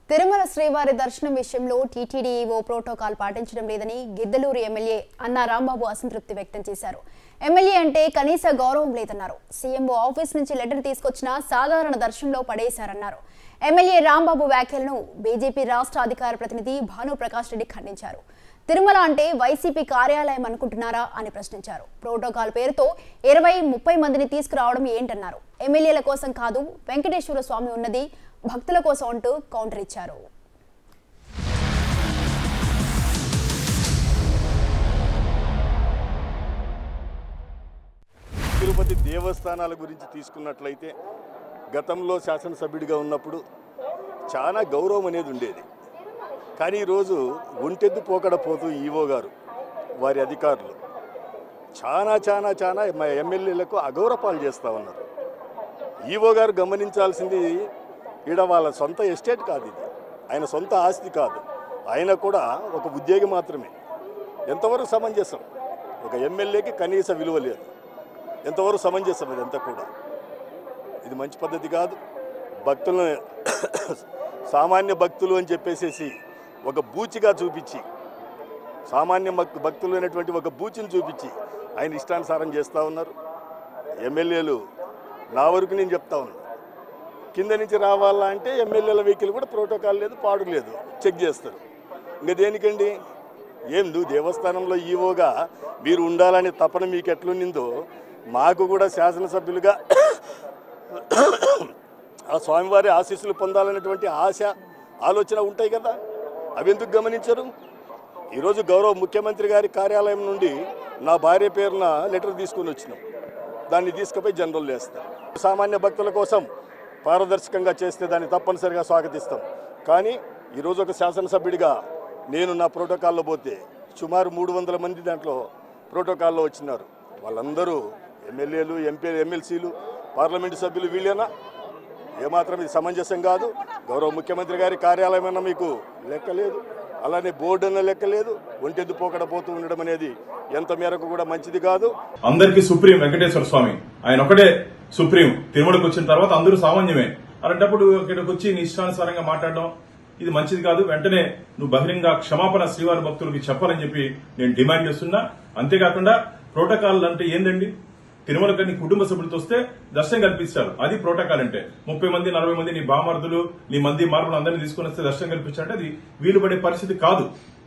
తిరుమల శ్రీవారి దర్శనం విషయంలో టీటీడీ ఓ ప్రోటోకాల్ పాటించడం లేదని గిద్దలూరు ఎమ్మెల్యే అన్నా రాంబాబు అసంతృప్తి వ్యక్తం చేశారు ఎమ్మెల్యే అంటే కనీస గౌరవం లేదన్నారు సీఎంఓ ఆఫీస్ నుంచి లెటర్ తీసుకొచ్చిన సాధారణ దర్శనంలో పడేశారన్నారు ఎమ్మెల్యే రాంబాబు వ్యాఖ్యలను బీజేపీ రాష్ట్ర అధికార ప్రతినిధి భానుప్రకాష్ రెడ్డి ఖండించారు తిరుమల అంటే వైసీపీ కార్యాలయం అనుకుంటున్నారా అని ప్రశ్నించారు ప్రోటోకాల్ పేరుతో ఇరవై ముప్పై మందిని తీసుకురావడం ఏంటన్నారు ఎమ్మెల్యేల కోసం కాదు వెంకటేశ్వర స్వామి ఉన్నది భక్తుల కోసం అంటూ కౌంటర్ ఇచ్చారు తిరుపతి దేవస్థానాల గురించి తీసుకున్నట్లయితే గతంలో శాసనసభ్యుడిగా ఉన్నప్పుడు చాలా గౌరవం అనేది ఉండేది కానీ ఈరోజు ఒంటెద్దు పోకడ పోతూ ఈవో గారు వారి అధికారులు చాలా చాలా చాలా మా ఎమ్మెల్యేలకు అగౌరపాలు చేస్తూ ఉన్నారు ఈవో గారు గమనించాల్సింది ఈడ వాళ్ళ సొంత ఎస్టేట్ కాదు ఇది ఆయన సొంత ఆస్తి కాదు ఆయన కూడా ఒక ఉద్యోగి మాత్రమే ఎంతవరకు సమంజసం ఒక ఎమ్మెల్యేకి కనీస విలువ లేదు ఎంతవరకు సమంజసం ఇదంతా కూడా ఇది మంచి పద్ధతి కాదు భక్తులను సామాన్య భక్తులు అని చెప్పేసేసి ఒక బూచిగా చూపించి సామాన్య భక్- భక్తులు అనేటువంటి ఒక బూచిని చూపించి ఆయన ఇష్టానుసారం చేస్తూ ఉన్నారు ఎమ్మెల్యేలు నా వరకు నేను చెప్తా ఉన్నాను కింద నుంచి రావాలా అంటే ఎమ్మెల్యేల వెహికల్ కూడా ప్రోటోకాల్ లేదు పాడు లేదు చెక్ చేస్తారు ఇంకా దేనికండి ఏం నువ్వు దేవస్థానంలో ఈవోగా మీరు ఉండాలనే తపన మీకు ఎట్లుండిందో మాకు కూడా శాసనసభ్యులుగా ఆ స్వామివారి ఆశీస్సులు పొందాలనేటువంటి ఆశ ఆలోచన ఉంటాయి కదా అవి ఎందుకు గమనించరు ఈరోజు గౌరవ ముఖ్యమంత్రి గారి కార్యాలయం నుండి నా భార్య పేరున లెటర్ తీసుకొని వచ్చినాం దాన్ని తీసుకుపోయి జనరల్ చేస్తాం సామాన్య భక్తుల కోసం పారదర్శకంగా చేస్తే దాన్ని తప్పనిసరిగా స్వాగతిస్తాం కానీ ఈరోజు ఒక శాసనసభ్యుడిగా నేను నా ప్రోటోకాల్లో పోతే సుమారు మూడు వందల మంది దాంట్లో ప్రోటోకాల్లో వచ్చినారు వాళ్ళందరూ ఎమ్మెల్యేలు ఎంపీ ఎమ్మెల్సీలు పార్లమెంటు సభ్యులు వీళ్ళేనా ఏమాత్రం ఇది సమంజసం కాదు గౌరవ ముఖ్యమంత్రి గారి కార్యాలయం అన్న మీకు లెక్క లేదు అలానే బోర్డు అన్న లెక్క లేదు ఒంటెద్దు పోకడ పోతూ ఉండడం అనేది ఎంత మేరకు కూడా మంచిది కాదు అందరికీ సుప్రీం వెంకటేశ్వర స్వామి ఆయన ఒకటే సుప్రీం తిరుమలకు వచ్చిన తర్వాత అందరూ సామాన్యమే అలాంటప్పుడు ఇక్కడికి వచ్చి నీ ఇష్టానుసారంగా మాట్లాడడం ఇది మంచిది కాదు వెంటనే నువ్వు బహిరంగ క్షమాపణ శ్రీవారి భక్తులకి చెప్పాలని చెప్పి నేను డిమాండ్ చేస్తున్నా అంతేకాకుండా ప్రోటోకాల్ అంటే ఏందండి తిరుమలకి నీ కుటుంబ సభ్యులతో వస్తే దర్శనం కల్పిస్తారు అది ప్రోటోకాల్ అంటే ముప్పై మంది నలభై మంది నీ బామర్దులు నీ మంది మార్పులు అందరినీ తీసుకొని వస్తే దర్శనం కల్పించాలంటే అది వీలు పడే పరిస్థితి కాదు